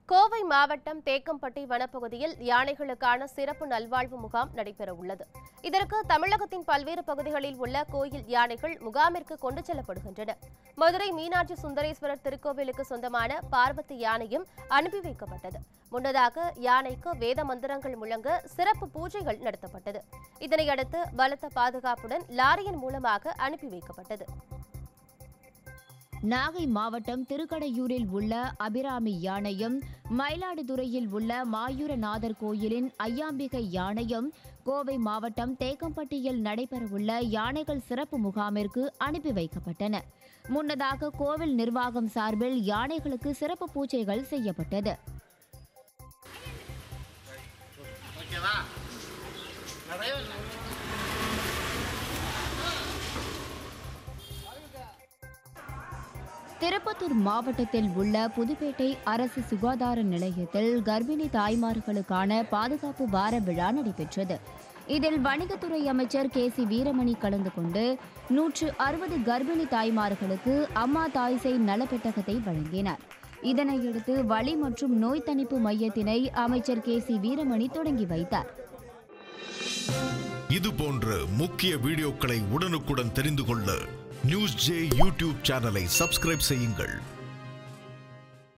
கோவை மாவட்டம் தேக்கம்பட்டி வனப்பகுதியில் யானைகளுக்கான சிறப்பு நல்வாழ்வு முகாம் நடைபெறவுள்ளது இதற்கு தமிழகத்தின் பல்வேறு பகுதிகளில் உள்ள கோயில் யானைகள் முகாமிற்கு கொண்டு செல்லப்படுகின்றன மதுரை மீனாட்சி சுந்தரேஸ்வரர் திருக்கோவிலுக்கு சொந்தமான பார்வதி யானையும் அனுப்பி வைக்கப்பட்டது முன்னதாக யானைக்கு வேத மந்திரங்கள் முழங்க சிறப்பு பூஜைகள் நடத்தப்பட்டது இதனையடுத்து பலத்த பாதுகாப்புடன் லாரியின் மூலமாக அனுப்பி வைக்கப்பட்டது நாகை மாவட்டம் திருக்கடையூரில் உள்ள அபிராமி யானையும் மயிலாடுதுறையில் உள்ள மாயூரநாதர் கோயிலின் ஐயாம்பிகை யானையும் கோவை மாவட்டம் தேக்கம்பட்டியில் நடைபெறவுள்ள யானைகள் சிறப்பு முகாமிற்கு அனுப்பி வைக்கப்பட்டன முன்னதாக கோவில் நிர்வாகம் சார்பில் யானைகளுக்கு சிறப்பு பூஜைகள் செய்யப்பட்டது ஓகேவா நிறைய திருப்பத்தூர் மாவட்டத்தில் உள்ள புதுப்பேட்டை அரசு சுகாதார நிலையத்தில் கர்ப்பிணி தாய்மார்களுக்கான பாதுகாப்பு வார விழா நடைபெற்றது இதில் வணிகத்துறை அமைச்சர் கே சி வீரமணி கலந்து கொண்டு நூற்று அறுபது கர்ப்பிணி தாய்மார்களுக்கு அம்மா தாய்சை நலப்பெட்டகத்தை வழங்கினார் இதனையடுத்து வலி மற்றும் நோய் தணிப்பு மையத்தினை அமைச்சர் கே சி வீரமணி தொடங்கி வைத்தார் இது போன்ற முக்கிய வீடியோக்களை உடனுக்குடன் தெரிந்து கொள்ள நியூஸ் ஜே யூடியூப் சேனலை சப்ஸ்கிரைப் செய்யுங்கள்